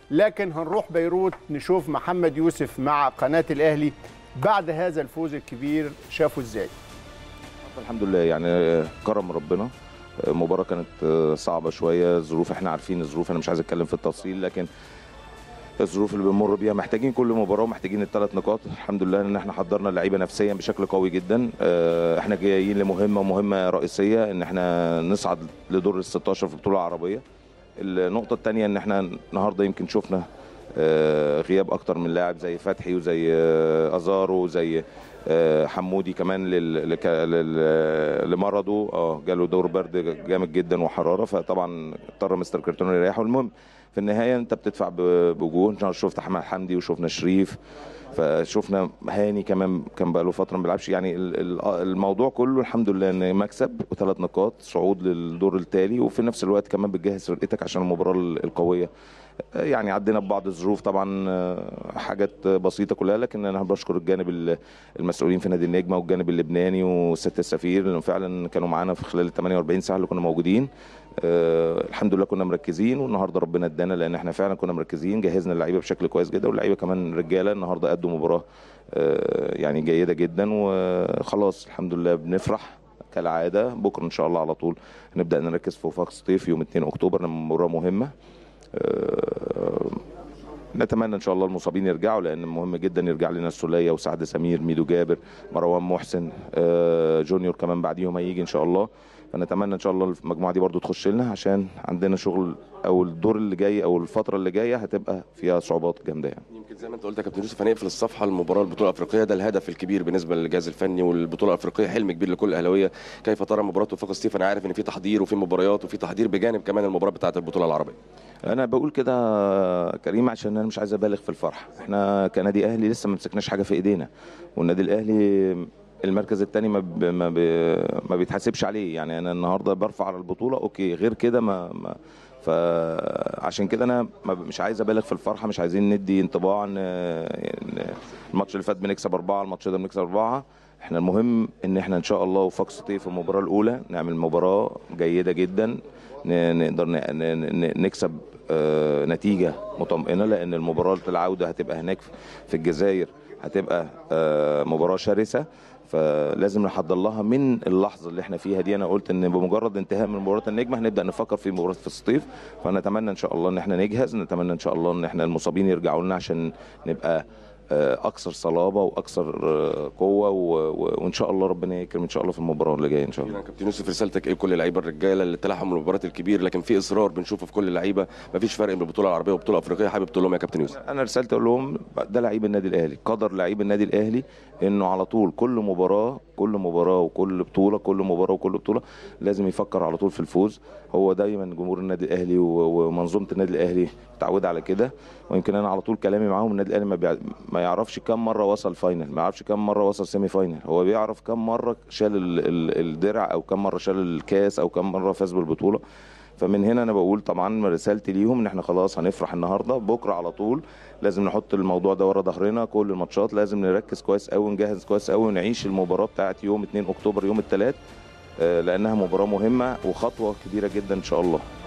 لكن هنروح بيروت نشوف محمد يوسف مع قناه الاهلي بعد هذا الفوز الكبير شافوا ازاي الحمد لله يعني كرم ربنا مباراة كانت صعبة شوية ظروف احنا عارفين الظروف انا مش عايز اتكلم في التفصيل لكن الظروف اللي بنمر بيها محتاجين كل مباراة ومحتاجين الثلاث نقاط الحمد لله ان احنا حضرنا اللعيبة نفسيا بشكل قوي جدا اه، احنا جايين لمهمة ومهمة رئيسية ان احنا نصعد لدور ال 16 في البطولة العربية النقطة الثانية ان احنا النهاردة يمكن شفنا اه، غياب اكتر من لاعب زي فتحي وزي اه، ازارو وزي اه، حمودي كمان لل- لك- لل- لمرضه اه جاله دور برد جامد جدا وحراره فطبعا اضطر مستر كرتون يريحه المهم في النهايه انت بتدفع ب- بوجوه شفت احمد حمدي وشفنا شريف فشفنا هاني كمان كان بقى له فتره ما بيلعبش يعني ال- ال- الموضوع كله الحمد لله ان مكسب وثلاث نقاط صعود للدور التالي وفي نفس الوقت كمان بتجهز فرقتك عشان المباراه ال- القويه يعني عدينا ببعض الظروف طبعا آه، حاجات بسيطه كلها لكن انا بشكر الجانب ال- المسؤولين في نادي النجمه والجانب اللبناني وست السفير لانه فعلا كانوا معانا في خلال ال 48 ساعه اللي كنا موجودين آه، الحمد لله كنا مركزين والنهارده ربنا ادانا لان احنا فعلا كنا مركزين جهزنا اللعيبه بشكل كويس جدا واللعيبه كمان رجاله النهارده ادوا مباراه آه، يعني جيده جدا وخلاص الحمد لله بنفرح كالعاده بكره ان شاء الله على طول نبدا نركز في وفاق سطيف يوم 2 اكتوبر لما مباراه مهمه آه، نتمنى ان شاء الله المصابين يرجعوا لان مهم جدا يرجع لنا السوليه وسعد سمير ميدو جابر مروان محسن آه، جونيور كمان بعديهم هيجي ان شاء الله فنتمنى ان شاء الله المجموعه دي برضو تخش لنا عشان عندنا شغل او الدور اللي جاي او الفتره اللي جايه هتبقى فيها صعوبات جامده يعني يمكن زي ما انت قلت يا كابتن يوسف هنقفل الصفحه المباراه البطوله الافريقيه ده الهدف الكبير بالنسبه للجهاز الفني والبطوله الافريقيه حلم كبير لكل الاهلاويه كيف ترى مباراه وفاق ستيف انا عارف ان في تحضير وفي مباريات وفي تحضير بجانب كمان المباراه بتاعه البطوله العربيه انا بقول كده كريم عشان انا مش عايز ابالغ في الفرح احنا كنادي اهلي لسه ما مسكناش حاجه في ايدينا والنادي الاهلي المركز الثاني ما ب... ما, ب... ما بيتحاسبش عليه يعني انا النهارده برفع على البطوله اوكي غير كده ما, ما فعشان كده انا ما ب- مش عايز ابالغ في الفرحه مش عايزين ندي انطباع ان إن الماتش اللي فات بنكسب اربعه الماتش ده بنكسب اربعه احنا المهم ان احنا ان شاء الله وفاق سطيف في المباراه الاولى نعمل مباراه جيده جدا ن- نقدر ن- ن- ن- نكسب آه، نتيجه مطمئنه لان المباراه العوده هتبقى هناك في الجزائر هتبقى آه، مباراه شرسه فلازم نحضر لها من اللحظه اللي احنا فيها دي انا قلت ان بمجرد انتهاء من مباراه النجمه هنبدا نفكر في مباراه في الصيف فنتمنى ان شاء الله ان احنا نجهز نتمنى ان شاء الله ان احنا المصابين يرجعوا لنا عشان نبقى آه، اكثر صلابه واكثر آه، قوه و- و- وان شاء الله ربنا يكرم ان شاء الله في المباراه اللي جايه ان شاء الله يعني كابتن يوسف رسالتك ايه لكل اللعيبه الرجاله اللي تلاحم المباريات الكبير لكن في اصرار بنشوفه في كل اللعيبه مفيش فرق بين البطوله العربيه والبطوله الافريقيه حابب تقول لهم يا كابتن يوسف انا رسالتي اقول لهم ده لعيب النادي الاهلي قدر لعيب النادي الاهلي انه على طول كل مباراه كل مباراه وكل بطوله كل مباراه وكل بطوله لازم يفكر على طول في الفوز هو دايما جمهور النادي الاهلي و- ومنظومه النادي الاهلي متعوده على كده ويمكن انا على طول كلامي معاهم النادي الاهلي ما, بيع... ما يعرفش كم مره وصل فاينل ما يعرفش كم مره وصل سيمي فاينل هو بيعرف كم مره شال ال... ال... الدرع او كم مره شال الكاس او كم مره فاز بالبطوله فمن هنا انا بقول طبعا رسالتي ليهم ان احنا خلاص هنفرح النهارده بكره على طول لازم نحط الموضوع ده ورا ظهرنا كل الماتشات لازم نركز كويس قوي ونجهز كويس قوي ونعيش المباراه بتاعت يوم 2 اكتوبر يوم الثلاث لانها مباراه مهمه وخطوه كبيره جدا ان شاء الله